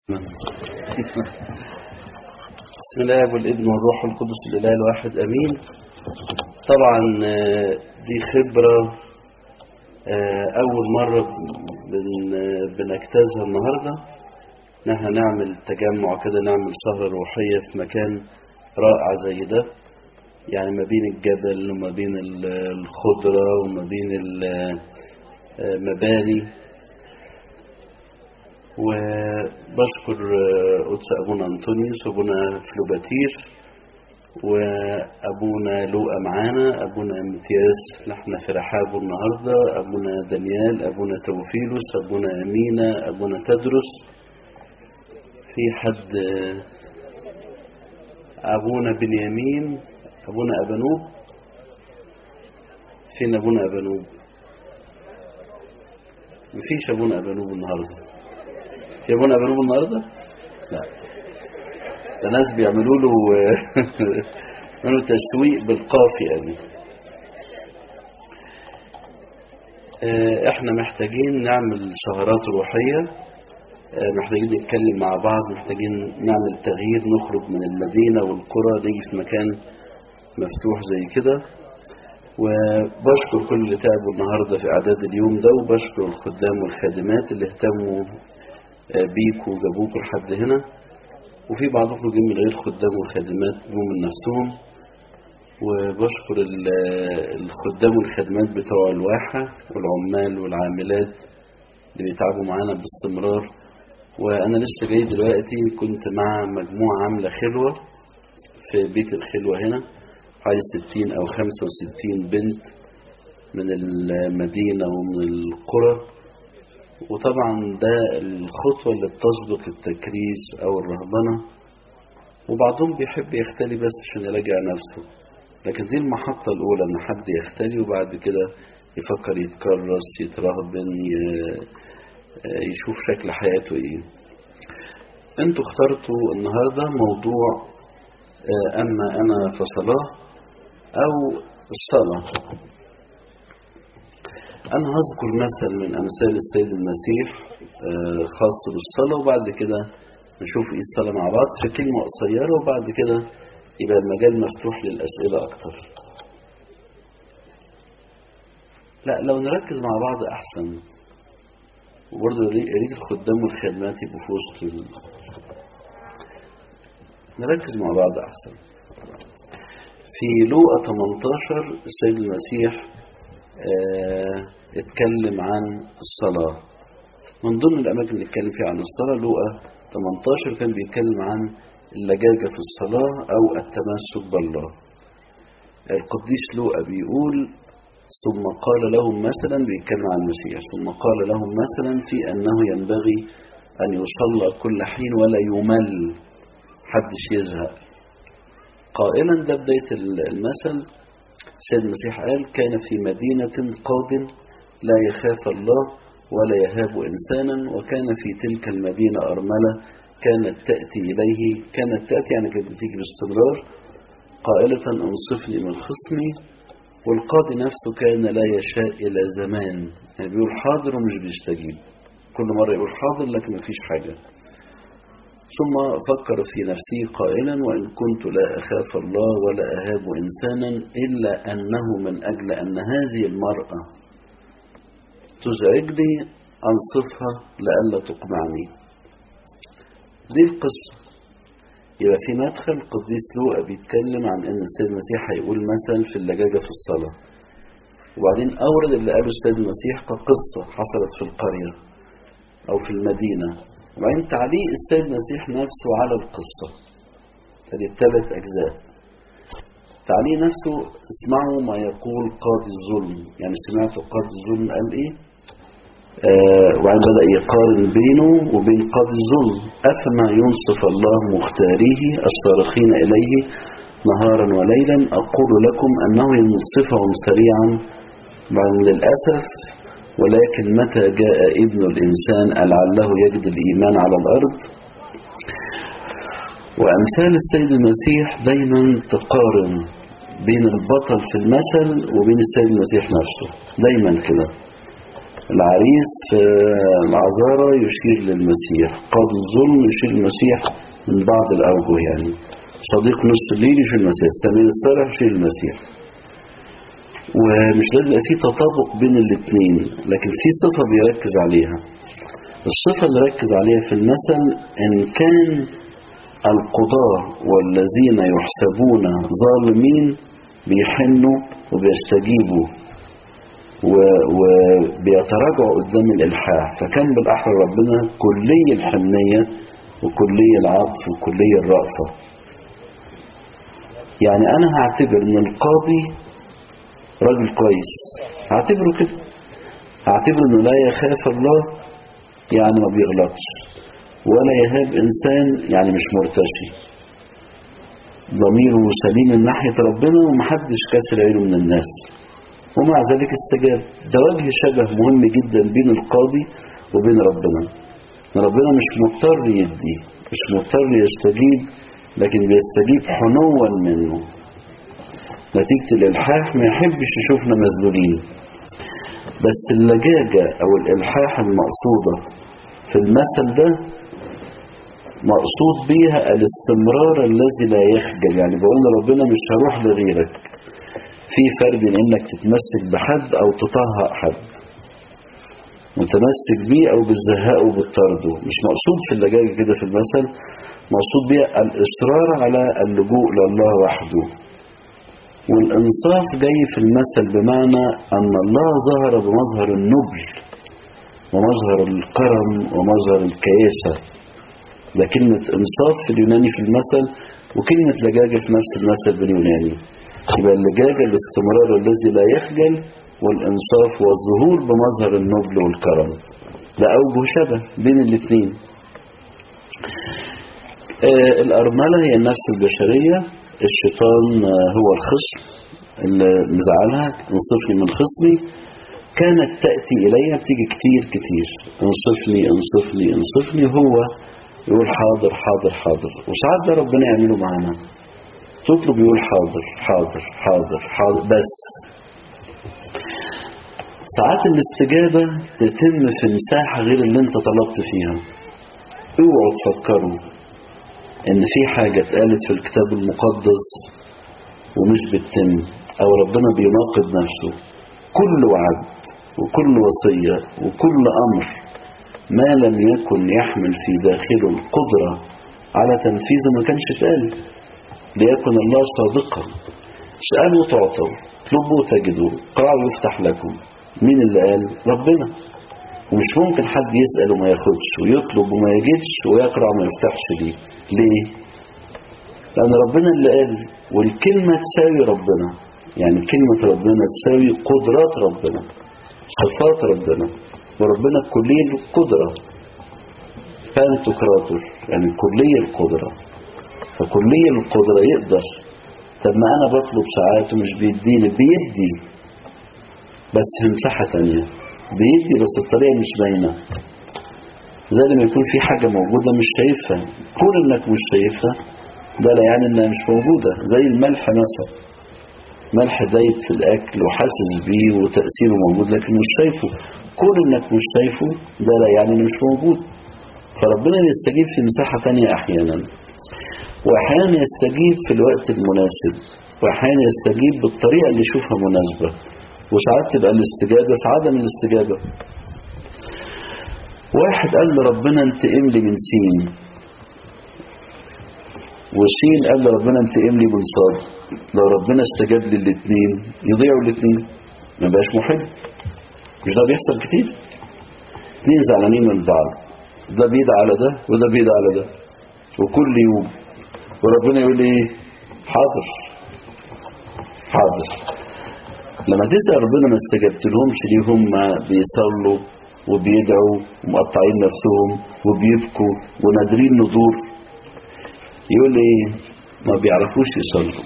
بسم الله والابن والروح القدس الاله الواحد امين طبعا دي خبرة اول مرة بنجتازها النهاردة نحن نعمل تجمع كده نعمل سهرة روحية في مكان رائع زي ده يعني ما بين الجبل وما بين الخضرة وما بين المباني وبشكر قدس أبونا أنطونيوس وأبونا فلوباتير وأبونا لوقا معانا أبونا امتياز نحن في رحابه النهاردة أبونا دانيال أبونا توفيلوس أبونا أمينة أبونا تدرس في حد أبونا بنيامين أبونا أبنوب فين أبونا أبنوب مفيش أبونا أبنوب النهارده في ابونا بنوب النهارده لا ده ناس بيعملوا له بيعملوا تسويق بالقافي يعني احنا محتاجين نعمل سهرات روحية محتاجين نتكلم مع بعض محتاجين نعمل تغيير نخرج من المدينة والقرى نيجي في مكان مفتوح زي كده وبشكر كل اللي تعبوا النهاردة في إعداد اليوم ده وبشكر الخدام والخادمات اللي اهتموا بيكوا وجابوكوا لحد هنا وفي بعضكم جايين من غير خدام وخادمات جم من نفسهم وبشكر الخدام والخادمات بتوع الواحة والعمال والعاملات اللي بيتعبوا معانا باستمرار وأنا لسه جاي دلوقتي كنت مع مجموعة عاملة خلوة في بيت الخلوة هنا حوالي 60 أو 65 بنت من المدينة ومن القرى وطبعا ده الخطوة اللي بتسبق التكريس أو الرهبنة وبعضهم بيحب يختلي بس عشان يراجع نفسه لكن دي المحطة الأولى إن حد يختلي وبعد كده يفكر يتكرس يترهبن يشوف شكل حياته إيه انتوا اخترتوا النهاردة موضوع أما أنا فصلاة أو الصلاة أنا هذكر مثل من أمثال السيد المسيح خاص بالصلاة وبعد كده نشوف إيه الصلاة مع بعض في كلمة قصيرة وبعد كده يبقى المجال مفتوح للأسئلة أكتر لا لو نركز مع بعض أحسن وبرضه يريد الخدام والخدمات يبقوا في وسط ال... نركز مع بعض أحسن في لوقا 18 السيد المسيح اه اتكلم عن الصلاة من ضمن الأماكن اللي اتكلم فيها عن الصلاة لوقا 18 كان بيتكلم عن اللجاجة في الصلاة أو التمسك بالله القديس لوقا بيقول ثم قال لهم مثلا بيتكلم عن المسيح ثم قال لهم مثلا في أنه ينبغي أن يصلى كل حين ولا يمل حدش يزهق قائلا ده بداية المثل سيد المسيح قال كان في مدينة قاض لا يخاف الله ولا يهاب إنسانا وكان في تلك المدينة أرملة كانت تأتي إليه كانت تأتي يعني كانت بتيجي باستمرار قائلة انصفني من خصمي والقاضي نفسه كان لا يشاء إلى زمان يعني بيقول حاضر ومش بيستجيب كل مرة يقول حاضر لكن مفيش حاجة ثم فكر في نفسه قائلا وإن كنت لا أخاف الله ولا أهاب إنسانا إلا أنه من أجل أن هذه المرأة تزعجني أنصفها لئلا تقمعني دي القصة يبقى في مدخل قديس لوقا بيتكلم عن أن السيد المسيح هيقول مثل في اللجاجة في الصلاة وبعدين أورد اللي قاله السيد المسيح كقصة حصلت في القرية أو في المدينة وبعدين تعليق السيد المسيح نفسه على القصة هذه ثلاث أجزاء تعليق نفسه اسمعوا ما يقول قاضي الظلم يعني سمعتوا قاضي الظلم قال إيه آه وبعدين بدأ يقارن بينه وبين قاضي الظلم أفما ينصف الله مختاريه الصارخين إليه نهارا وليلا أقول لكم أنه ينصفهم سريعا بعد للأسف ولكن متى جاء ابن الإنسان لعله يجد الإيمان على الأرض وأمثال السيد المسيح دايما تقارن بين البطل في المثل وبين السيد المسيح نفسه دايما كده العريس في العذارى يشير للمسيح قاضي الظلم يشير للمسيح من بعض الأوجه يعني صديق نص الليل يشير المسيح السمير الصالح يشير المسيح ومش لازم يبقى في تطابق بين الاثنين لكن في صفة بيركز عليها الصفة اللي ركز عليها في المثل إن كان القضاة والذين يحسبون ظالمين بيحنوا وبيستجيبوا وبيتراجعوا قدام الإلحاح فكان بالأحرى ربنا كلي الحنية وكلي العطف وكلي الرأفة يعني أنا هعتبر إن القاضي راجل كويس هعتبره كده هعتبره إنه لا يخاف الله يعني ما بيغلطش ولا يهاب إنسان يعني مش مرتشي ضميره سليم من ناحية ربنا ومحدش كسر عينه من الناس ومع ذلك استجاب ده وجه شبه مهم جدا بين القاضي وبين ربنا ربنا مش مضطر يدي مش مضطر يستجيب لكن بيستجيب حنوا منه نتيجة الإلحاح ما يحبش يشوفنا مذلولين بس اللجاجة أو الإلحاح المقصودة في المثل ده مقصود بيها الاستمرار الذي لا يخجل يعني بقول ربنا مش هروح لغيرك في فرق بين انك تتمسك بحد او تطهق حد متمسك بيه او بتزهقه وبتطرده مش مقصود في اللجاجة كده في المثل مقصود بيها الاصرار على اللجوء لله وحده والانصاف جاي في المثل بمعنى ان الله ظهر بمظهر النبل ومظهر الكرم ومظهر الكياسة ده كلمة انصاف في اليوناني في المثل وكلمة لجاجة في نفس المثل باليوناني يبقى اللجاجة الاستمرار الذي لا يخجل والإنصاف والظهور بمظهر النبل والكرم ده أوجه شبه بين الاثنين آه الأرملة هي النفس البشرية الشيطان آه هو الخصم اللي مزعلها انصفني من خصمي كانت تأتي إلي بتيجي كتير كتير انصفني انصفني انصفني هو يقول حاضر حاضر حاضر وساعات ده ربنا يعمله معانا تطلب يقول حاضر حاضر حاضر حاضر بس ساعات الاستجابة تتم في مساحة غير اللي انت طلبت فيها اوعوا تفكروا ان في حاجة اتقالت في الكتاب المقدس ومش بتتم او ربنا بيناقض نفسه كل وعد وكل وصية وكل امر ما لم يكن يحمل في داخله القدرة على تنفيذه ما كانش اتقال ليكن الله صادقا اسألوا تعطوا اطلبوا تجدوا قرعوا يفتح لكم مين اللي قال ربنا ومش ممكن حد يسأل وما ياخدش ويطلب وما يجدش ويقرع وما يفتحش ليه ليه لأن ربنا اللي قال والكلمة تساوي ربنا يعني كلمة ربنا تساوي قدرات ربنا صفات ربنا وربنا كلية القدرة فانتوكراتور يعني كلية القدرة فكلية القدرة يقدر طب ما أنا بطلب ساعات ومش بيديني بيدي بس في مساحة ثانية بيدي بس الطريقة مش باينة زي لما يكون في حاجة موجودة مش شايفها كون انك مش شايفها ده لا يعني انها مش موجودة زي الملح مثلا ملح دايب في الاكل وحاسس بيه وتأثيره موجود لكن مش شايفه كون انك مش شايفه ده لا يعني انه مش موجود فربنا يستجيب في مساحة ثانية احيانا واحيانا يستجيب في الوقت المناسب واحيانا يستجيب بالطريقة اللي يشوفها مناسبة وساعات تبقى الاستجابة في عدم الاستجابة واحد قال لربنا انتقم لي من سين وسين قال لربنا انتقم لي من صاد لو ربنا استجاب لي الاثنين يضيعوا الاثنين ما بقاش محب مش ده بيحصل كتير اثنين زعلانين من بعض ده بيدعى على ده وده بيدعى على ده وكل يوم وربنا يقول لي ايه حاضر حاضر لما تسأل ربنا ما استجبت لهمش ليه هم بيصلوا وبيدعوا ومقطعين نفسهم وبيبكوا ونادرين نذور يقول ايه ما بيعرفوش يصلوا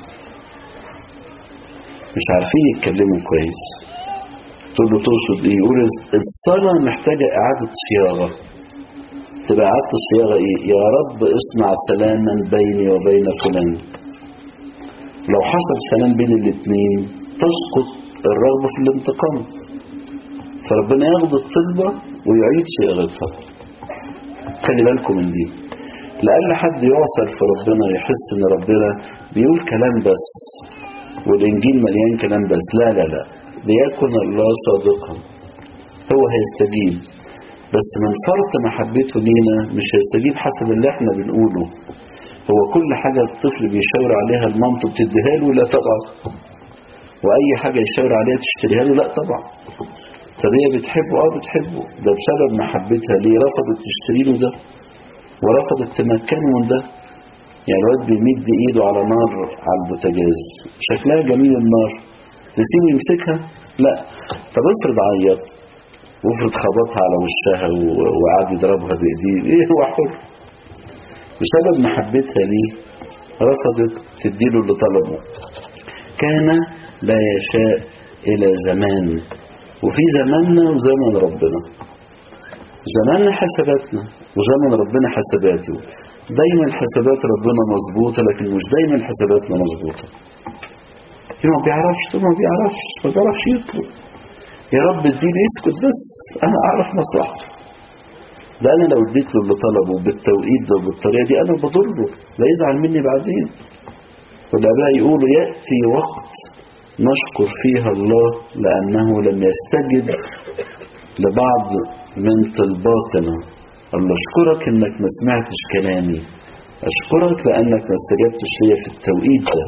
مش عارفين يتكلموا كويس تقول له تقصد ايه يقول الصلاة محتاجة اعادة صياغة تبقى اعادة الصياغة ايه يا رب اصنع سلاما بيني وبين فلان لو حصل سلام بين الاثنين تسقط الرغبة في الانتقام فربنا ياخد الطلبة ويعيد صياغتها خلي بالكم من دي لأقل حد يعصر في ربنا يحس ان ربنا بيقول كلام بس والإنجيل مليان كلام بس لا لا لا ليكن الله صادقا هو هيستجيب بس من فرط محبته لينا مش هيستجيب حسب اللي احنا بنقوله هو كل حاجة الطفل بيشاور عليها المامته بتديها له لا طبعا وأي حاجة يشاور عليها تشتريها له لا طبعا طب هي بتحبه اه بتحبه ده بسبب محبتها ليه رفضت تشتري له ده ورفضت تمكنه من ده يعني الواد بيمد ايده على نار على البوتاجاز شكلها جميل النار تسيبه يمسكها لا طب افرض عيط وافرض خبطها على وشها وقعد يضربها بايديه ايه هو حر بسبب محبتها ليه رفضت تديله اللي طلبه كان لا يشاء الى زمان وفي زماننا وزمن ربنا زماننا حساباتنا وزمن ربنا حساباته دايما حسابات ربنا مظبوطة لكن مش دايما حساباتنا مظبوطة ما بيعرفش ما بيعرفش ما بيعرفش يطلب يا رب اديني اسكت بس انا اعرف مصلحته ده انا لو اديت له اللي طلبه بالتوقيت ده وبالطريقه دي انا بضره لا يزعل مني بعدين والاباء يقولوا ياتي وقت نشكر فيها الله لانه لم يستجب لبعض من طلباتنا الله اشكرك انك ما سمعتش كلامي اشكرك لانك ما استجبتش ليا في التوقيت ده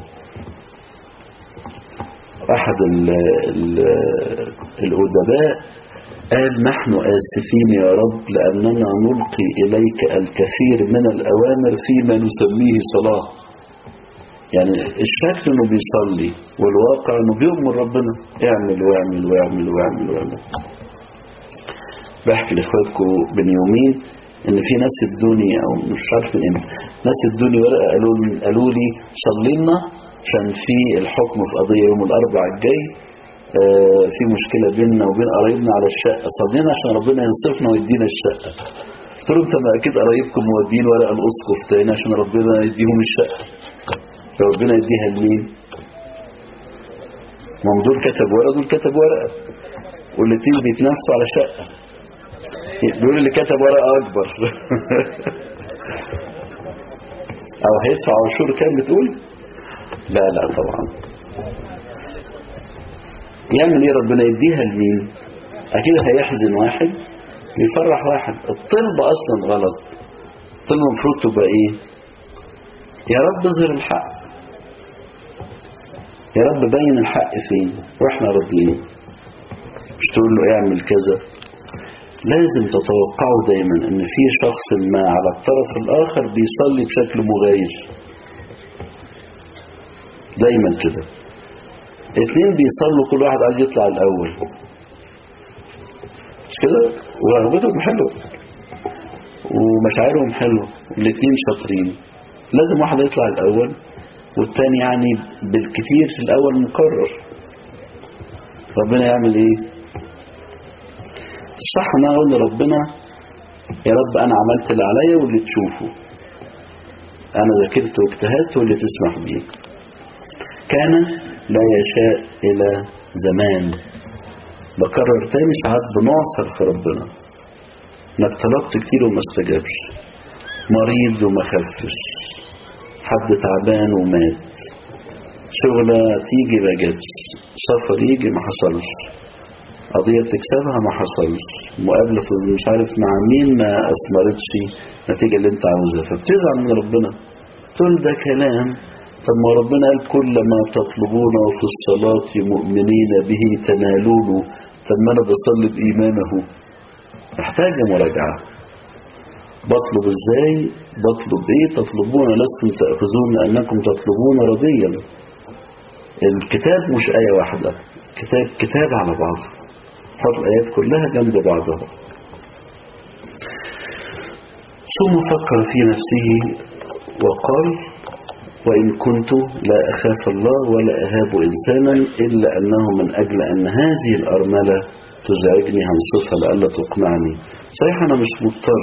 احد ال ال الادباء قال نحن آسفين يا رب لأننا نلقي إليك الكثير من الأوامر فيما نسميه صلاة يعني الشكل انه بيصلي والواقع انه بيؤمر ربنا اعمل واعمل واعمل واعمل واعمل بحكي لاخواتكم من يومين ان في ناس ادوني او مش عارف من امتى ناس ادوني ورقه قالوا لي قالوا لي صلي لنا عشان في الحكم في قضيه يوم الاربعاء الجاي آه في مشكله بيننا وبين قرايبنا على الشقه صلينا عشان ربنا ينصفنا ويدينا الشقه قلت لهم طب اكيد قرايبكم مودين ورقه الاسقف تاني عشان ربنا يديهم الشقه فربنا يديها لمين؟ ما هم دول كتب ورقه دول كتب ورقه والاثنين بيتنافسوا على شقه بيقول اللي كتب ورقة أكبر أو هيدفع عشور كام بتقول لا لا طبعا يعمل ايه ربنا يديها لمين أكيد هيحزن واحد يفرح واحد الطلبة أصلا غلط الطلبة المفروض تبقى ايه يا رب اظهر الحق يا رب بين الحق فين واحنا راضيين مش تقول له اعمل كذا لازم تتوقعوا دايما ان في شخص ما على الطرف الاخر بيصلي بشكل مغاير دايما كده اتنين بيصلوا كل واحد عايز يطلع الاول مش كده ورغبتهم حلوه ومشاعرهم حلوه الاتنين شاطرين لازم واحد يطلع الاول والتاني يعني بالكتير في الاول مقرر ربنا يعمل ايه الصح ان انا اقول لربنا يا رب انا عملت اللي عليا واللي تشوفه انا ذاكرت واجتهدت واللي تسمح بيه كان لا يشاء الى زمان بكرر تاني ساعات بنعصر في ربنا انك طلبت كتير وما استجابش مريض وما خفش حد تعبان ومات شغلة تيجي ما جاتش سفر يجي ما حصلش قضية بتكسبها ما حصلش مقابلة في مش عارف مع مين ما أثمرتش النتيجة اللي انت عاوزها فبتزعل من ربنا تقول ده كلام طب ما ربنا قال كل ما تطلبونه في الصلاة مؤمنين به تنالونه طب ما انا بصلي بإيمانه محتاجة مراجعة بطلب ازاي بطلب ايه تطلبون لستم تأخذون لأنكم تطلبون رضيا الكتاب مش آية واحدة كتاب كتاب على بعضه حط الآيات كلها جنب بعضها ثم فكر في نفسه وقال وإن كنت لا أخاف الله ولا أهاب إنسانا إلا أنه من أجل أن هذه الأرملة تزعجني هنصفها لألا تقنعني صحيح أنا مش مضطر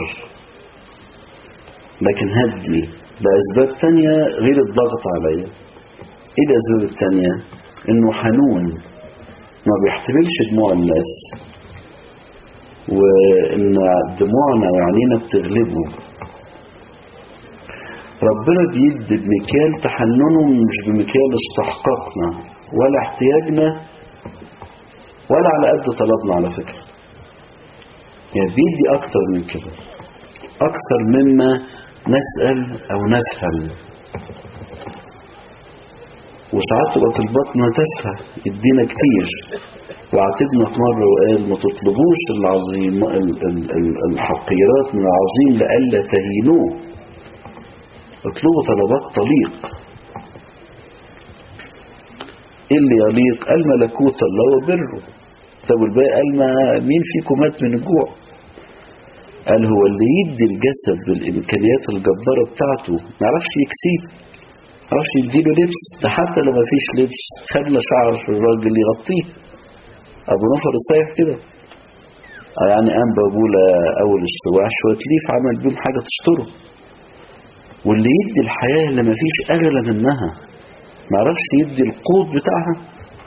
لكن هدي لأسباب ثانية غير الضغط عليا إيه الأسباب الثانية إنه حنون ما بيحتملش دموع الناس وإن دموعنا وعينينا بتغلبه ربنا بيدي بمكيال تحننه مش بمكيال استحقاقنا ولا احتياجنا ولا على قد طلبنا على فكرة يعني بيدي أكتر من كده أكتر مما نسأل أو نفهم وساعات تبقى طلباتنا تافهة يدينا كتير وعاتبنا في مرة وقال ما تطلبوش العظيم ال- ال- ال- الحقيرات من العظيم لئلا تهينوه اطلبوا طلبات طليق ايه اللي يليق قال ملكوت الله وبره طب والباقي قال ما مين فيكم مات من الجوع قال هو اللي يدي الجسد بالامكانيات الجبارة بتاعته ما يعرفش يكسيه ما يعرفش يديله لبس ده حتى لو ما فيش لبس خلى شعر في الراجل يغطيه ابو نفر الصيف كده آه يعني قام بابولا اول السواح شويه ليف عمل بيهم حاجه تستره واللي يدي الحياه اللي ما فيش اغلى منها ما عرفش يدي القوت بتاعها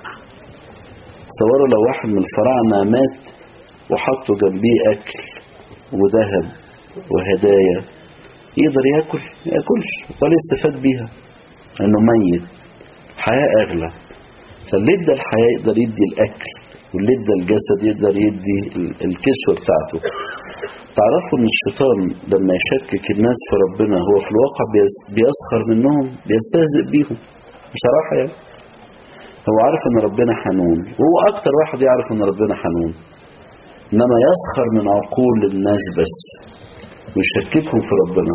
تصوروا لو واحد من الفراعنه مات وحطوا جنبيه اكل وذهب وهدايا يقدر ياكل ما ياكلش ولا يستفاد بيها انه ميت حياه اغلى فاللي ادى الحياه يقدر يدي الاكل واللي ادى الجسد يقدر يدي ال- الكسوة بتاعته تعرفوا ان الشيطان لما يشكك الناس في ربنا هو في الواقع بيس- بيسخر منهم بيستهزئ بيهم بصراحة يعني هو عارف ان ربنا حنون وهو اكتر واحد يعرف ان ربنا حنون انما يسخر من عقول الناس بس ويشككهم في ربنا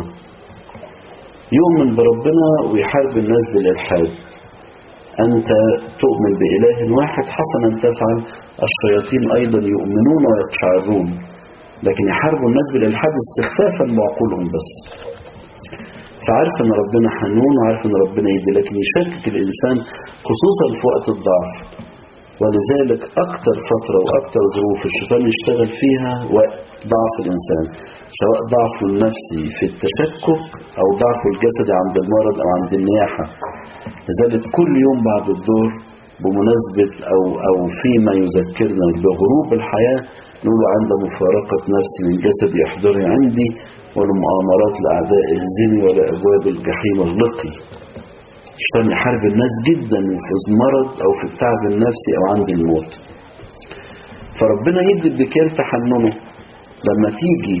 يؤمن بربنا ويحارب الناس بالالحاد أنت تؤمن بإله واحد حسنا تفعل الشياطين أيضا يؤمنون ويقشعرون لكن يحاربوا الناس بالإلحاد استخفافا بعقولهم بس فعارف أن ربنا حنون وعارف أن ربنا يدي لكن يشكك الإنسان خصوصا في وقت الضعف ولذلك أكتر فترة وأكتر ظروف الشيطان يشتغل فيها وقت ضعف الإنسان سواء ضعفه النفسي في التشكك أو ضعفه الجسدي عند المرض أو عند النياحة لذلك كل يوم بعد الظهر بمناسبة أو, أو فيما يذكرنا بغروب الحياة نقول عند مفارقة نفسي من جسدي احضري عندي ولمؤامرات الأعداء اهزمي ولأبواب الجحيم اغلقي عشان يحارب الناس جدا في المرض أو في التعب النفسي أو عند الموت فربنا يدي بكيل تحننه لما تيجي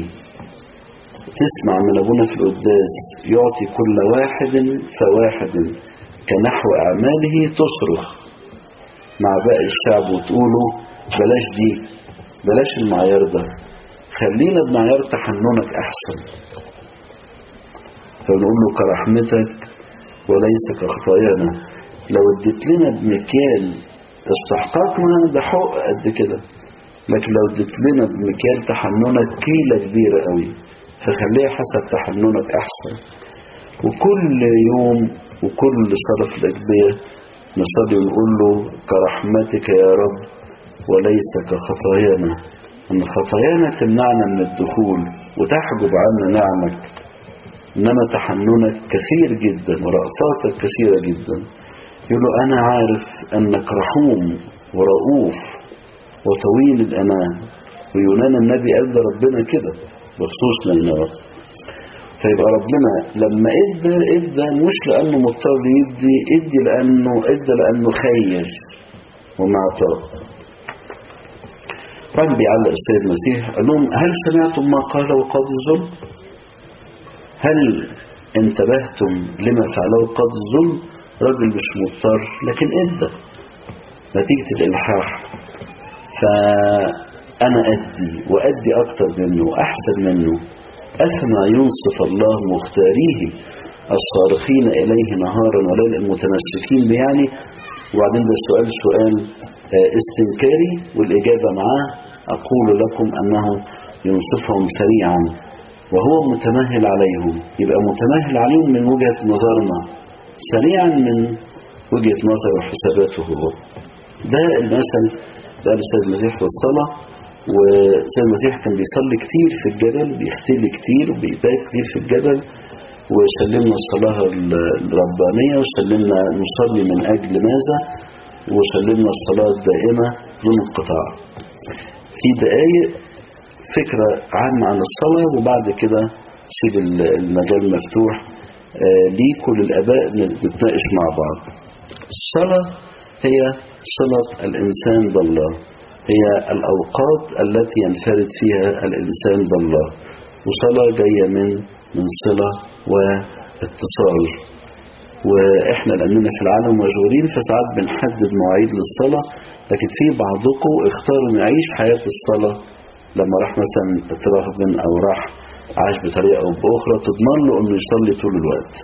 تسمع من أبونا في القداس يعطي كل واحد فواحد كنحو أعماله تصرخ مع باقي الشعب وتقولوا بلاش دي بلاش المعيار ده خلينا بمعيار تحننك أحسن فنقول له كرحمتك وليس كخطايانا لو اديت لنا بمكيال استحقاقنا ده حق قد كده لكن لو اديت لنا بمكيال تحننك كيلة كبيرة قوي فخليها حسب تحننك أحسن وكل يوم وكل صلاة في الأجبية نصلي ونقول له كرحمتك يا رب وليس كخطايانا أن خطايانا تمنعنا من الدخول وتحجب عنا نعمك إنما تحننك كثير جدا ورأفاتك كثيرة جدا يقول له أنا عارف أنك رحوم ورؤوف وطويل الأنام ويونان النبي قال ده ربنا كده بخصوص نينوى فيبقى ربنا لما ادى ادى مش لانه مضطر يدي ادي لانه ادى لانه خير ومعطاء بعدين بيعلق السيد المسيح قال لهم هل سمعتم ما قاله قاضي الظلم هل انتبهتم لما فعله قاضي الظلم راجل مش مضطر لكن ادى نتيجة الإلحاح فأنا أدي وأدي أكتر منه وأحسن منه أفما ينصف الله مختاريه الصارخين إليه نهارا وليلا المتمسكين به يعني وبعدين ده السؤال سؤال استنكاري والإجابة معاه أقول لكم أنه ينصفهم سريعا وهو متمهل عليهم يبقى متمهل عليهم من وجهة نظرنا سريعا من وجهة نظر وحساباته هو ده المثل ده الأستاذ المسيح في الصلاة والسيد المسيح كان بيصلي كتير في الجبل بيختلي كتير وبيبات كتير في الجبل وسلمنا الصلاة الربانية وسلمنا نصلي من أجل ماذا وسلمنا الصلاة الدائمة دون انقطاع في دقايق فكرة عامة عن الصلاة وبعد كده سيب المجال مفتوح ليك وللآباء نتناقش مع بعض الصلاة هي صلة الإنسان بالله هي الأوقات التي ينفرد فيها الإنسان بالله وصلاة جاية من من صلة واتصال وإحنا لأننا في العالم مشغولين فساعات بنحدد مواعيد للصلاة لكن في بعضكم اختاروا إنه يعيش حياة الصلاة لما راح مثلا اتراهبن أو راح عاش بطريقة أو بأخرى تضمن له إنه يصلي طول الوقت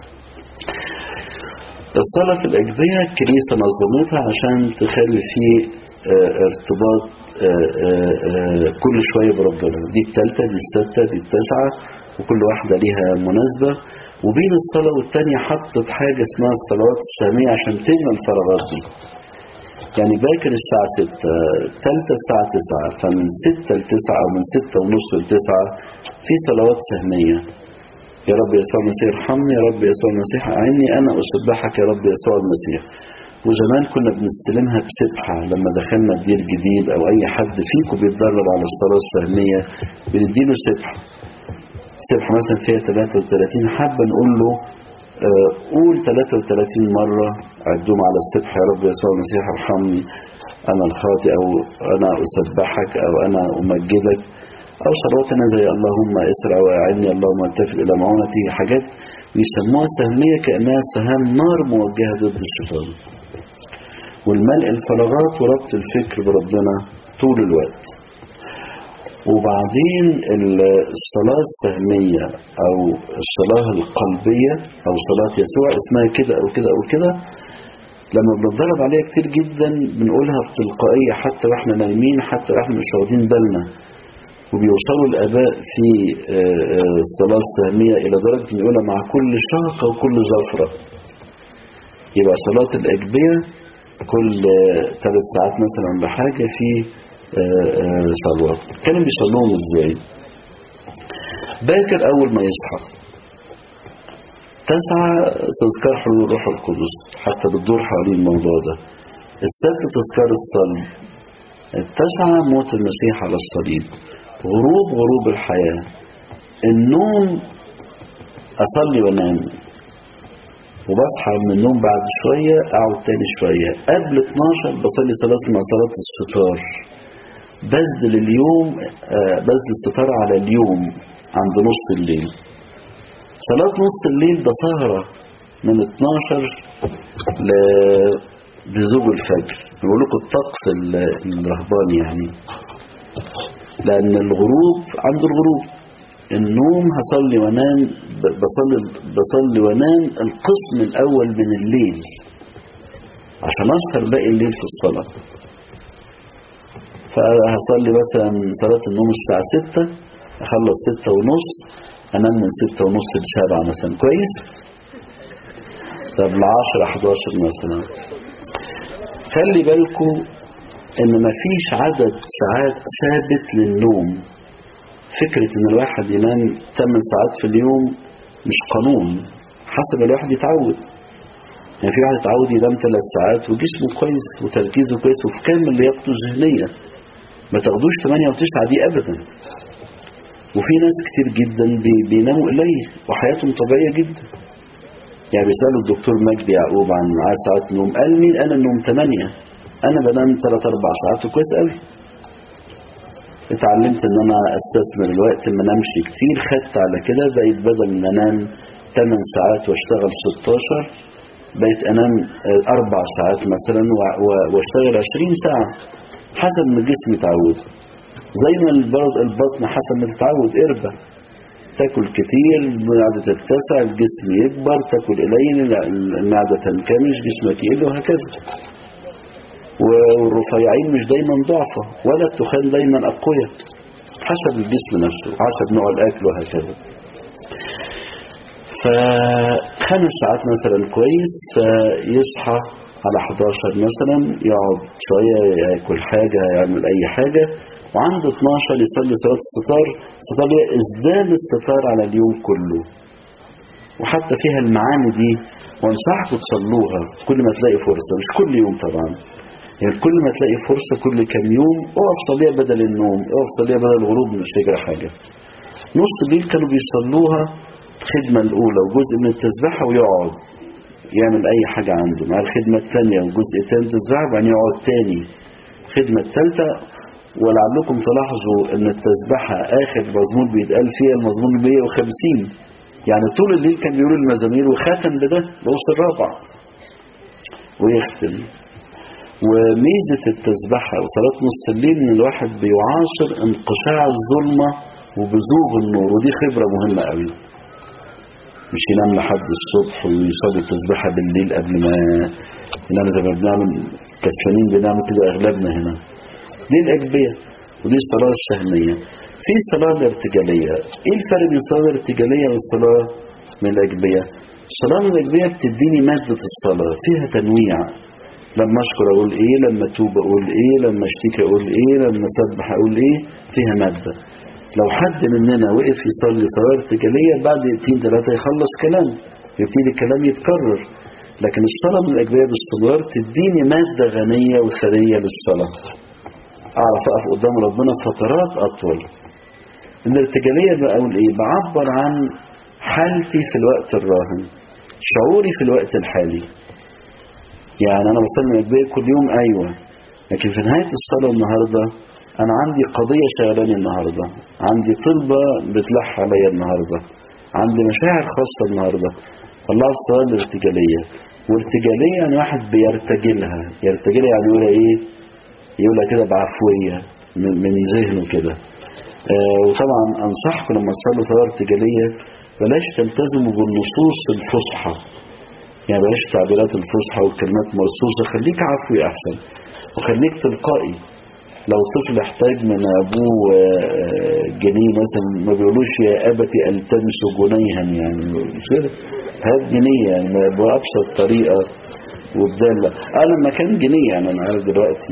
الصلاة في الأجبية الكنيسة نظمتها عشان تخلي فيه ارتباط كل شوية بربنا دي التالتة دي الستة دي التاسعة وكل واحدة ليها مناسبة وبين الصلاة والتانية حطت حاجة اسمها الصلوات السامية عشان تملى الفراغات دي يعني باكر الساعة ستة التالتة الساعة تسعة فمن ستة لتسعة أو من ستة ونص لتسعة في صلوات سهمية يا رب يسوع المسيح ارحمني يا رب يسوع المسيح أعني أنا أسبحك يا رب يسوع المسيح وزمان كنا بنستلمها بسبحة لما دخلنا الدير جديد أو أي حد فيكم بيتدرب على الصلاة السهمية بنديله سبحة سبحة مثلا فيها 33 حابة نقول له آه قول 33 مرة عدوم على السبحة يا رب يسوع المسيح ارحمني أنا الخاطئ أو أنا أسبحك أو أنا أمجدك أو صلواتنا زي اللهم اسرع وأعني اللهم التفت إلى معونتي حاجات بيسموها سهمية كأنها سهام نار موجهة ضد الشيطان والملء الفراغات وربط الفكر بربنا طول الوقت وبعدين الصلاة السهمية أو الصلاة القلبية أو صلاة يسوع اسمها كده أو كده أو كده لما بنتدرب عليها كتير جدا بنقولها بتلقائية حتى واحنا نايمين حتى واحنا مش واخدين بالنا وبيوصلوا الآباء في الصلاة السهمية إلى درجة أن يقولها مع كل شهقة وكل زفرة يبقى صلاة الأجبية كل ثلاث ساعات مثلا بحاجة في صلوات كانوا بيصلوهم ازاي باكر أول ما يصحى تسعة تذكار حلول الروح القدس حتى بتدور حوالين الموضوع ده الست تذكار الصلب التسعة موت المسيح على الصليب غروب غروب الحياة النوم أصلي وانام وبصحى من النوم بعد شوية أقعد تاني شوية قبل 12 بصلي صلاة مع صلاة الستار بذل اليوم بذل الستار على اليوم عند نص الليل صلاة نص الليل ده سهرة من 12 ل بزوج الفجر بيقول لكم الطقس الرهباني يعني لأن الغروب عند الغروب النوم هصلي وانام بصلي بصلي وانام القسم الأول من الليل عشان أسهر باقي الليل في الصلاة فهصلي مثلا صلاة النوم الساعة 6 أخلص 6 ونص أنام من 6 ونص لسبعة مثلا كويس طب ل 10 11 مثلا خلي بالكم ان مفيش عدد ساعات ثابت للنوم فكرة ان الواحد ينام 8 ساعات في اليوم مش قانون حسب الواحد يتعود يعني في واحد يتعود ينام 3 ساعات وجسمه كويس وتركيزه كويس وفي كامل لياقته الذهنية ما تاخدوش 8 و9 دي ابدا وفي ناس كتير جدا بيناموا قليل وحياتهم طبيعية جدا يعني بيسألوا الدكتور مجدي يعقوب عن معاه ساعات نوم قال مين انا النوم 8 انا بنام 3 4 ساعات وكويس قوي اتعلمت ان انا استثمر الوقت ما انامش كتير خدت على كده بقيت بدل ما انام 8 ساعات واشتغل 16 بقيت انام 4 ساعات مثلا واشتغل 20 ساعة حسب ما الجسم يتعود زي ما البطن حسب ما تتعود اربع تاكل كتير المعدة تتسع الجسم يكبر تاكل قليل المعدة تنكمش جسمك يقل وهكذا والرفيعين مش دايما ضعفة ولا التخان دايما أقوياء حسب الجسم نفسه حسب نوع الأكل وهكذا فخمس ساعات مثلا كويس فيصحى على 11 مثلا يقعد شوية ياكل حاجة يعمل أي حاجة وعند 12 يصلي صلاة الستار الستار هي إسدال الستار على اليوم كله وحتى فيها المعاني دي وانصحكم تصلوها كل ما تلاقي فرصة مش كل يوم طبعا يعني كل ما تلاقي فرصة كل كام يوم اقف صليها بدل النوم اقف صليها بدل الغروب مش تجرى حاجة نص الليل كانوا بيصلوها الخدمة الأولى وجزء من التسبيحة ويقعد يعمل أي حاجة عنده مع الخدمة الثانية وجزء تاني تسبيحة وبعدين يقعد تاني الخدمة الثالثة ولعلكم تلاحظوا ان التسبيحة آخر مزمور بيتقال فيها المزمور 150 يعني طول الليل كان بيقول المزامير وختم بده الوسط الرابع ويختم وميزة التسبحة وصلاة نص الليل ان الواحد بيعاصر انقشاع الظلمة وبزوغ النور ودي خبرة مهمة قوي مش ينام لحد الصبح ويصلي التسبحة بالليل قبل ما ينام زي ما بنعمل كسلانين بنعمل كده اغلبنا هنا دي الأجبية ودي الصلاة الشهمية في صلاة الارتجالية ايه الفرق بين الصلاة الارتجالية والصلاة من الأجبية الصلاة من الأجبية بتديني مادة الصلاة فيها تنويع لما اشكر اقول ايه لما اتوب اقول ايه لما اشتكي اقول ايه لما اسبح اقول ايه فيها مادة لو حد مننا وقف يصلي صلاة ارتجالية بعد دقيقتين ثلاثة يخلص كلام يبتدي الكلام يتكرر لكن الصلاة من الأجبية باستمرار تديني مادة غنية وثرية للصلاة أعرف أقف قدام ربنا فترات أطول الارتجالية بقول إيه بعبر عن حالتي في الوقت الراهن شعوري في الوقت الحالي يعني أنا بصلي الأجبية كل يوم أيوة لكن في نهاية الصلاة النهاردة أنا عندي قضية شغلاني النهاردة عندي طلبة بتلح عليا النهاردة عندي مشاعر خاصة النهاردة طلعت الصلاة الارتجالية وارتجالية يعني واحد بيرتجلها يرتجلها يعني يقول ايه يقولها كده بعفوية من, من ذهنه كده آه وطبعا انصحكم لما تصلوا صلاة ارتجالية بلاش تلتزموا بالنصوص الفصحى يعني بلاش التعبيرات الفصحى والكلمات مرصوصة خليك عفوي احسن وخليك تلقائي لو طفل احتاج من ابوه جنيه مثلا ما بيقولوش يا ابتي التمس جنيها يعني مش كده هات جنيه يعني بأبسط طريقة وبدالة اه لما كان جنيه يعني انا عارف دلوقتي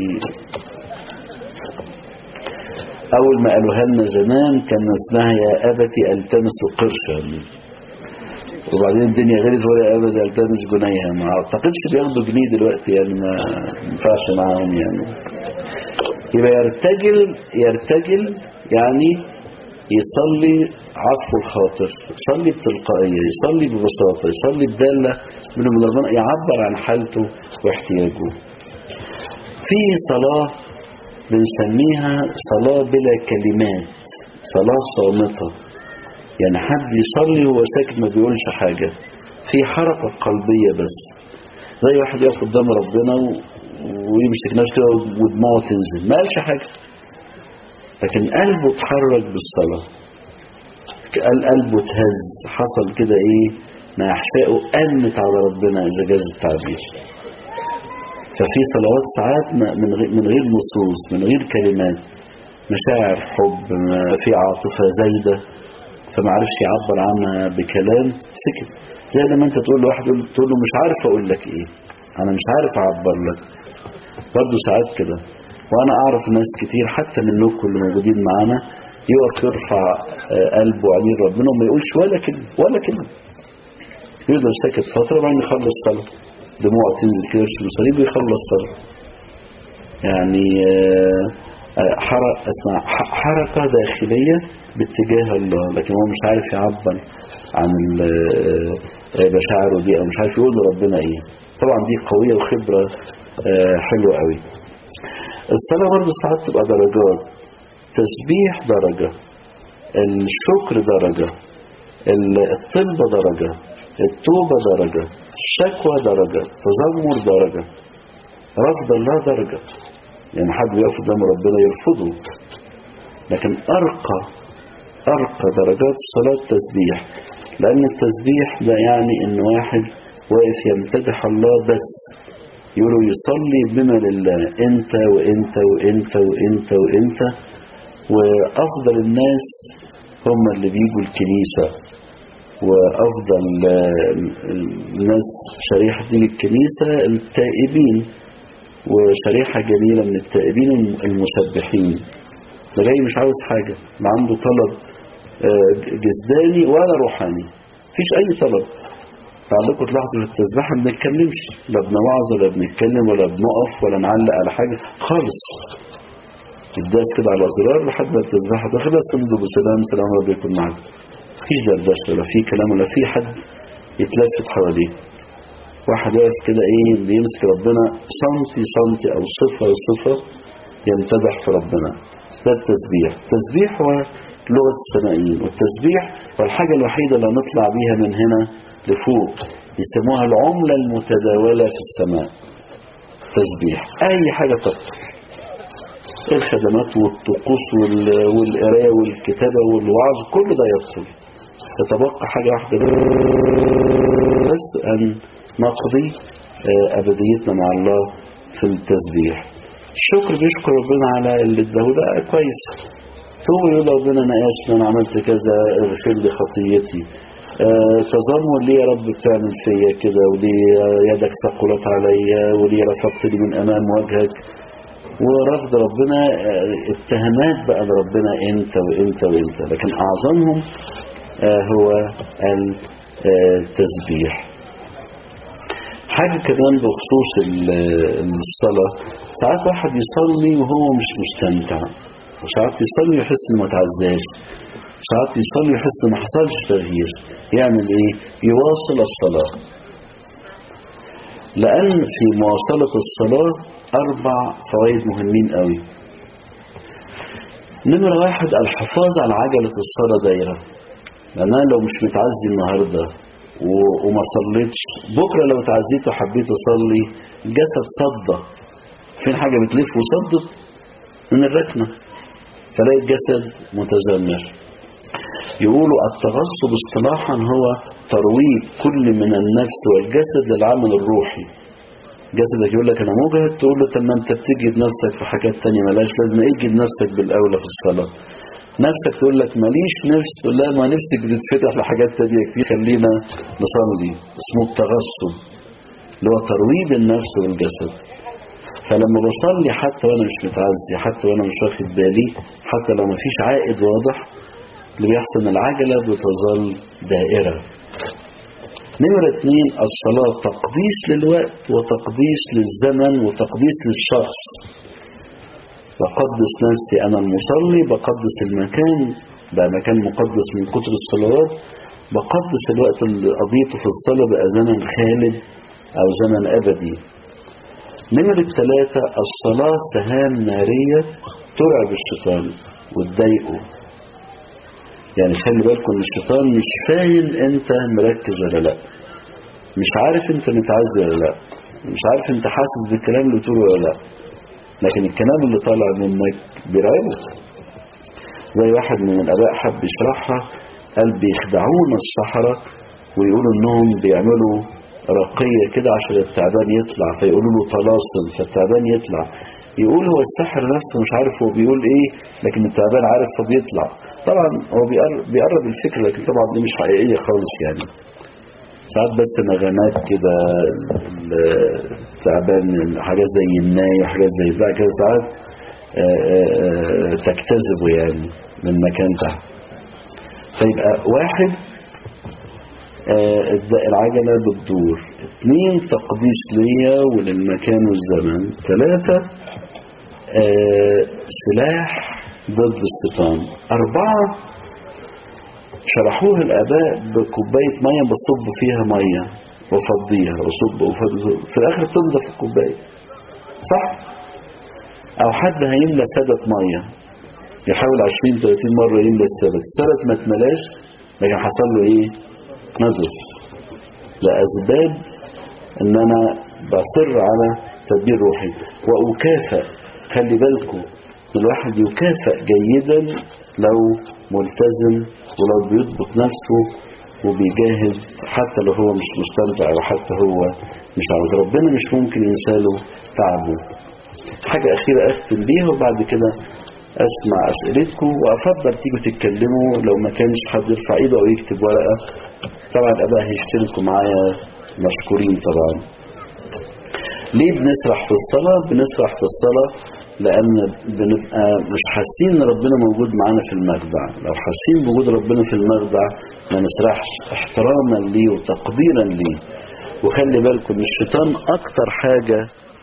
اول ما قالوها لنا زمان كان اسمها يا ابتي التمس قرشا وبعدين الدنيا غيرت ولا يا ابتي التمس جنيها ما اعتقدش بياخدوا جنيه دلوقتي يعني ما ينفعش معاهم يعني يبقى يرتجل يرتجل يعني يصلي عفو الخاطر يصلي بتلقائية يصلي ببساطة يصلي بدالة من ربنا يعبر عن حالته واحتياجه في صلاة بنسميها صلاة بلا كلمات صلاة صامتة يعني حد يصلي وهو ساكت ما بيقولش حاجة في حركة قلبية بس زي واحد يقف قدام ربنا و... ويمسك نفسه كده ودماغه تنزل ما قالش حاجة لكن قلبه اتحرك بالصلاة قال قلبه اتهز حصل كده ايه ما احشائه قنت على ربنا اذا جاز التعبير ففي صلوات ساعات من غير من غير نصوص من غير كلمات مشاعر حب في عاطفة زايدة فما عرفش يعبر عنها بكلام سكت زي لما انت تقول لواحد تقول له مش عارف اقول لك ايه انا مش عارف اعبر لك برضه ساعات كده وانا اعرف ناس كتير حتى منكم اللي موجودين معانا يقف يرفع قلبه وعينين ربنا وما يقولش ولا كلمه ولا كلمه يفضل ساكت فتره وبعدين يخلص صلاه دموع تنزل كده في المصاريف ويخلص صلاه يعني حركة داخلية باتجاه الله لكن هو مش عارف يعبر عن مشاعره دي او مش عارف يقول لربنا ايه طبعا دي قوية وخبرة حلوة قوي الصلاة برضه ساعات تبقى درجات تسبيح درجة الشكر درجة الطلبة درجة التوبة درجة الشكوى درجة تذمر درجة رفض الله درجة يعني حد يقف قدام ربنا يرفضه لكن أرقى أرقى درجات الصلاة التسبيح لأن التسبيح ده يعني إن واحد واقف يمتدح الله بس يقولوا يصلي بما لله انت وانت وانت وانت وانت وافضل الناس هم اللي بيجوا الكنيسة وافضل الناس شريحة دي الكنيسة التائبين وشريحة جميلة من التائبين المسبحين ده جاي مش عاوز حاجة ما عنده طلب جسداني ولا روحاني مفيش اي طلب بعضكم تلاحظوا في التسبيحة ما بنتكلمش لا بنوعظ ولا بنتكلم ولا بنقف ولا نعلق على حاجة خالص الداس كده على الأزرار لحد ما التسبيحة تخلص تمضوا بسلام سلام رب يكون معاك مفيش دردشة ولا في كلام ولا في حد يتلفت حواليه واحد واقف كده ايه بيمسك ربنا سنتي سنتي او صفة صفة يمتدح في ربنا ده التسبيح التسبيح هو لغة السمائيين والتسبيح هو الحاجة الوحيدة اللي نطلع بيها من هنا لفوق يسموها العملة المتداولة في السماء تسبيح أي حاجة تبطل الخدمات والطقوس وال- والقراية والكتابة والوعظ كل ده يبطل تتبقى حاجة واحدة بس أن نقضي آه، أبديتنا مع الله في التسبيح الشكر بيشكر ربنا على اللي اداه لا كويس توب يقول ربنا انا اسف إن انا عملت كذا اغفر لي خطيتي آه تذمر ليه يا رب بتعمل فيا كده وليه يدك ثقلت عليا وليه رفضتني من امام وجهك ورفض ربنا آه، اتهامات بقى لربنا انت وانت وانت لكن اعظمهم آه هو التسبيح حاجة كمان بخصوص ال- الصلاة ساعات واحد يصلي وهو مش مستمتع وساعات يصلي ويحس انه ما تعزاش ساعات يصلي ويحس انه ما حصلش تغيير يعمل ايه يواصل الصلاة لأن في مواصلة الصلاة أربع فوائد مهمين قوي نمرة واحد الحفاظ على عجلة الصلاة دايرة لأن أنا لو مش متعزي النهاردة و- وما صليتش بكرة لو اتعزيت وحبيت أصلي الجسد صدى فين حاجة بتلف وصدت من الركنة فلاقي الجسد متذمر يقولوا التغصب اصطلاحا هو ترويج كل من النفس والجسد للعمل الروحي جسدك يقول لك انا مجهد تقول له طب ما انت بتجد نفسك في حاجات تانية ملاش لازم اجد نفسك بالاولى في الصلاه نفسك تقول لك ماليش نفس تقول لها ما نفسك بتتفتح لحاجات تانية كتير خلينا نصلي اسمه التغصب اللي هو ترويض النفس والجسد فلما بصلي حتى وانا مش متعزي حتى وانا مش واخد بالي حتى لو مفيش عائد واضح اللي بيحصل ان العجلة بتظل دائرة نمرة اتنين الصلاة تقديس للوقت وتقديس للزمن وتقديس للشخص بقدس نفسي أنا المصلي بقدس المكان ده مكان مقدس من كتر الصلوات بقدس الوقت اللي قضيته في الصلاة بقى زمن خالد أو زمن أبدي نمرة ثلاثة الصلاة سهام نارية ترعب الشيطان وتضايقه يعني خلي بالكم ان الشيطان مش فاهم انت مركز ولا لا مش عارف انت متعزي ولا لا مش عارف انت حاسس بالكلام اللي بتقوله ولا لا لكن الكلام اللي طالع منك بيرعبك زي واحد من الاباء حب يشرحها قال بيخدعونا السحرة ويقولوا انهم بيعملوا رقية كده عشان التعبان يطلع فيقولوا له طلاسم فالتعبان يطلع يقول هو السحر نفسه مش عارف هو بيقول ايه لكن التعبان عارف فبيطلع طبعا هو بيقرب, بيقرب الفكرة لكن طبعا دي مش حقيقية خالص يعني ساعات بس نغمات كده التعبان حاجات زي الناي وحاجات زي بتاع كده ساعات آه، آه، تجتذبه يعني من مكان تحت فيبقى واحد آه، الد- العجلة بتدور اثنين تقديس ليا وللمكان والزمن ثلاثة آه، سلاح ضد الشيطان أربعة شرحوها الآباء بكوباية مية بصب فيها مية وفضيها وصب وفض في الآخر تنضف الكوباية صح؟ أو حد هيملى سبت مية يحاول 20 30 مرة يملى السبت السبت ما اتملاش لكن حصل له إيه؟ نزف لأسباب إن أنا بصر على تدبير روحي وأكافئ خلي بالكم الواحد يكافئ جيدا لو ملتزم ولو بيضبط نفسه وبيجاهد حتى لو هو مش مستمتع او حتى هو مش عاوز ربنا مش ممكن ينساله تعبه حاجة أخيرة أختم بيها وبعد كده أسمع أسئلتكم وأفضل تيجوا تتكلموا لو ما كانش حد يرفع إيده أو يكتب ورقة طبعا الآباء هيشتركوا معايا مشكورين طبعا ليه بنسرح في الصلاة؟ بنسرح في الصلاة لأن بنبقى مش حاسين إن ربنا موجود معانا في المخدع لو حاسين بوجود ربنا في المخدع ما نسرحش احتراما ليه وتقديرا ليه وخلي بالكم الشيطان أكتر حاجة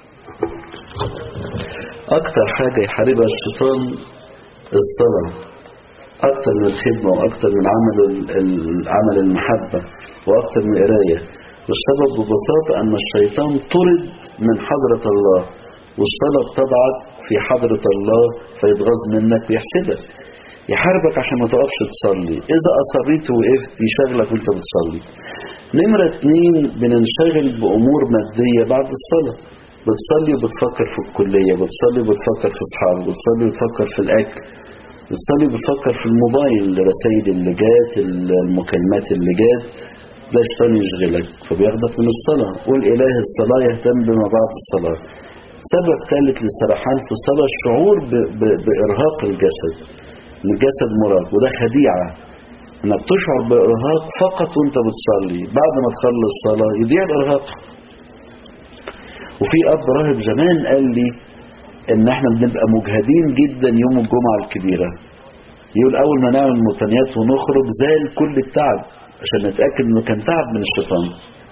أكتر حاجة يحاربها الشيطان الصلاة أكتر من الخدمة وأكتر من عمل عمل المحبة وأكتر من القراية والسبب ببساطة أن الشيطان طرد من حضرة الله والصلاة بتضعك في حضرة الله فيتغاظ منك ويحسدك يحاربك عشان ما تقفش تصلي إذا أصريت وقفت يشغلك وانت بتصلي نمرة اتنين بننشغل بأمور مادية بعد الصلاة بتصلي وبتفكر في الكلية بتصلي وبتفكر في أصحابك بتصلي وبتفكر في الأكل بتصلي وبتفكر في الموبايل الرسائل اللي جات المكالمات اللي جات ده الشيطان يشغلك فبياخدك من الصلاة قول إله الصلاة يهتم بما بعد الصلاة سبب ثالث للسرحان في الصلاة الشعور ب... ب... بإرهاق الجسد ان الجسد مرهق وده خديعة انك تشعر بإرهاق فقط وانت بتصلي بعد ما تخلص الصلاة يضيع الإرهاق وفي أب راهب زمان قال لي ان احنا بنبقى مجهدين جدا يوم الجمعة الكبيرة يقول اول ما نعمل متنيات ونخرج زال كل التعب عشان نتأكد انه كان تعب من الشيطان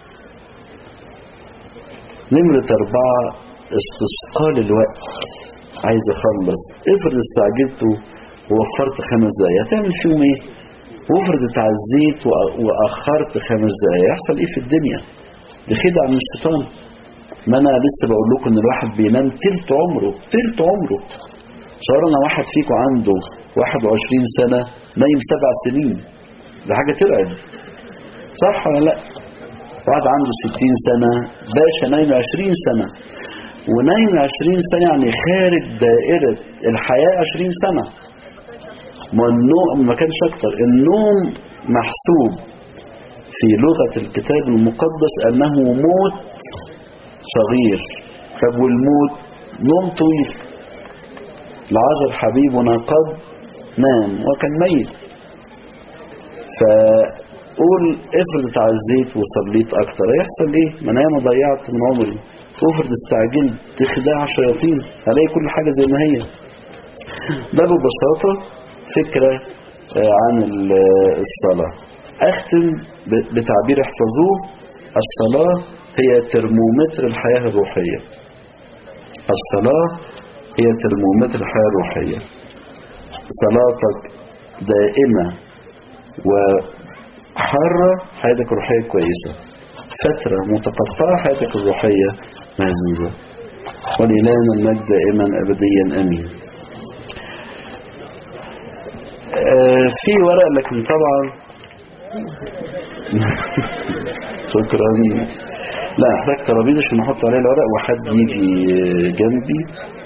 نمرة اربعة استثقال الوقت عايز اخلص افرض استعجلت ووفرت خمس دقايق هتعمل فيهم ايه وافرض اتعزيت واخرت خمس دقايق يحصل ايه في الدنيا دي خدعة من الشيطان ما انا لسه بقول لكم ان الواحد بينام تلت عمره تلت عمره صورنا واحد فيكم عنده 21 سنة نايم سبع سنين ده حاجة ترعب صح ولا لا واحد عنده 60 سنة باشا نايم 20 سنة ونايم 20 سنة يعني خارج دائرة الحياة 20 سنة ما النوم ما كانش اكتر النوم محسوب في لغة الكتاب المقدس انه موت صغير طب والموت نوم طويل العذر حبيبنا قد نام وكان ميت فقول افرض اتعزيت وصليت اكتر هيحصل ايه ما انا ياما ضيعت من عمري افرض استعجلت تخدع شياطين هلاقي كل حاجة زي ما هي ده ببساطة فكرة عن الصلاة اختم بتعبير احفظوه الصلاة هي ترمومتر الحياة الروحية الصلاة هي ترمومتر الحياة الروحية صلاتك دائمة وحارة حياتك الروحية كويسة فترة متقطعة حياتك الروحية مهزوزة ولإلهنا المجد دائما أبديا أمين آه في ورق لكن طبعا شكرا لا احتاج ترابيزه عشان احط عليها الورق وحد يجي جنبي